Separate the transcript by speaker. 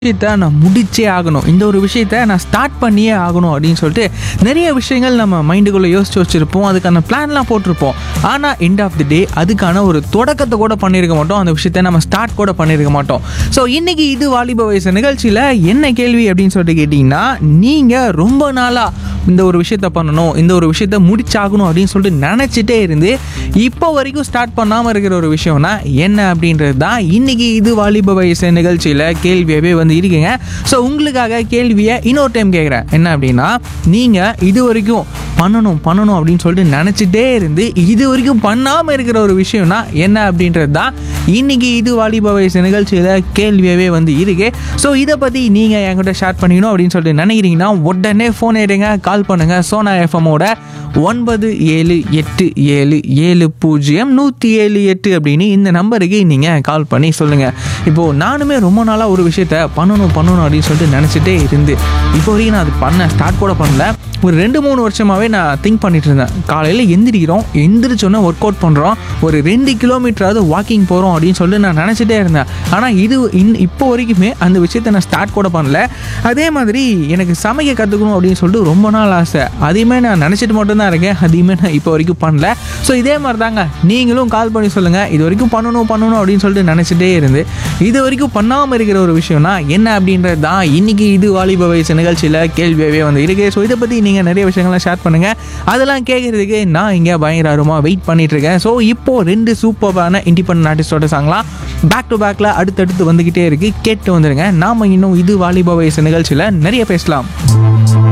Speaker 1: விஷயத்த நான் முடிச்சே ஆகணும் இந்த ஒரு விஷயத்த நான் ஸ்டார்ட் பண்ணியே ஆகணும் அப்படின்னு சொல்லிட்டு நிறைய விஷயங்கள் நம்ம மைண்டுக்குள்ளே யோசிச்சு வச்சுருப்போம் அதுக்கான பிளான்லாம் போட்டிருப்போம் ஆனால் எண்ட் ஆஃப் தி டே அதுக்கான ஒரு தொடக்கத்தை கூட பண்ணியிருக்க மாட்டோம் அந்த விஷயத்த நம்ம ஸ்டார்ட் கூட பண்ணியிருக்க மாட்டோம் ஸோ இன்னைக்கு இது வாலிப வயசு நிகழ்ச்சியில் என்ன கேள்வி அப்படின்னு சொல்லிட்டு கேட்டிங்கன்னா நீங்கள் ரொம்ப நாளாக இந்த ஒரு விஷயத்த பண்ணணும் இந்த ஒரு விஷயத்த முடிச்சாகணும் அப்படின்னு சொல்லிட்டு நினச்சிட்டே இருந்து இப்போ வரைக்கும் ஸ்டார்ட் பண்ணாமல் இருக்கிற ஒரு விஷயம்னா என்ன அப்படின்றது தான் இன்னைக்கு இது வாலிப வயசு நிகழ்ச்சியில் கேள்வியாகவே வந்து இருக்குங்க ஸோ உங்களுக்காக கேள்வியை இன்னொரு டைம் கேட்குறேன் என்ன அப்படின்னா நீங்கள் இது வரைக்கும் பண்ணணும் பண்ணணும் அப்படின்னு சொல்லிட்டு நினச்சிட்டே இருந்து இது வரைக்கும் பண்ணாமல் இருக்கிற ஒரு விஷயம்னா என்ன அப்படின்றது தான் இன்னைக்கு இது வாலிப வயசு நிகழ்ச்சியில் கேள்வியாகவே வந்து இருக்கு ஸோ இதை பற்றி நீங்கள் என்கிட்ட ஷேர் பண்ணிக்கணும் அப்படின்னு சொல்லிட்டு நினைக்கிறீங்கன்னா உடனே ஃபோன் எடுங்க கால் பண்ணுங்கள் சோனா எஃப்எம்மோட ஒன்பது ஏழு எட்டு ஏழு ஏழு பூஜ்ஜியம் நூற்றி ஏழு எட்டு அப்படின்னு இந்த நம்பருக்கு நீங்கள் கால் பண்ணி சொல்லுங்கள் இப்போது நானுமே ரொம்ப நாளாக ஒரு விஷயத்த பண்ணணும் பண்ணணும் அப்படின்னு சொல்லிட்டு நினச்சிட்டே இருந்து இப்போ வரைக்கும் நான் அது பண்ண ஸ்டார்ட் கூட பண்ணல ஒரு ரெண்டு மூணு வருஷமாகவே நான் திங்க் பண்ணிட்டு இருந்தேன் காலையில் எந்திரிக்கிறோம் எந்திரிச்சோன்னே ஒர்க் அவுட் பண்ணுறோம் ஒரு ரெண்டு கிலோமீட்டராவது வாக்கிங் போகிறோம் அப்படின்னு சொல்லிட்டு நான் நினச்சிட்டே இருந்தேன் ஆனால் இது இன் இப்போ வரைக்குமே அந்த விஷயத்தை நான் ஸ்டார்ட் கூட பண்ணல அதே மாதிரி எனக்கு சமைக்க கற்றுக்கணும் அப்படின்னு சொல்லிட்டு ரொம்ப நாள் ஆசை அதையுமே நான் நினச்சிட்டு மட்டும்தான் இருக்கேன் அதையுமே நான் இப்போ வரைக்கும் பண்ணல ஸோ இதே மாதிரி தாங்க நீங்களும் கால் பண்ணி சொல்லுங்கள் இது வரைக்கும் பண்ணணும் பண்ணணும் அப்படின்னு சொல்லிட்டு நினச்சிட்டே இருந்து இது வரைக்கும் பண்ணாமல் இருக்கிற ஒரு விஷயம்னா என்ன அப்படின்றது தான் இன்னைக்கு இது வாலிப வயசு நிகழ்ச்சியில் கேள்வியாகவே வந்து இருக்கு ஸோ இதை பற்றி நீங்கள் நிறைய விஷயங்கள்லாம் ஷேர் பண்ணுங்கள் அதெல்லாம் கேட்குறதுக்கு நான் இங்கே பயங்கரமாக வெயிட் பண்ணிட்டு இருக்கேன் ஸோ இப்போது ரெண்டு சூப்பரான இண்டிபெண்ட் ஆர்டிஸ்டோட சாங்லாம் பேக் டு பேக்கில் அடுத்தடுத்து வந்துக்கிட்டே இருக்குது கேட்டு வந்துருங்க நாம் இன்னும் இது வாலிப வயசு நிகழ்ச்சியில் நிறைய பேசலாம்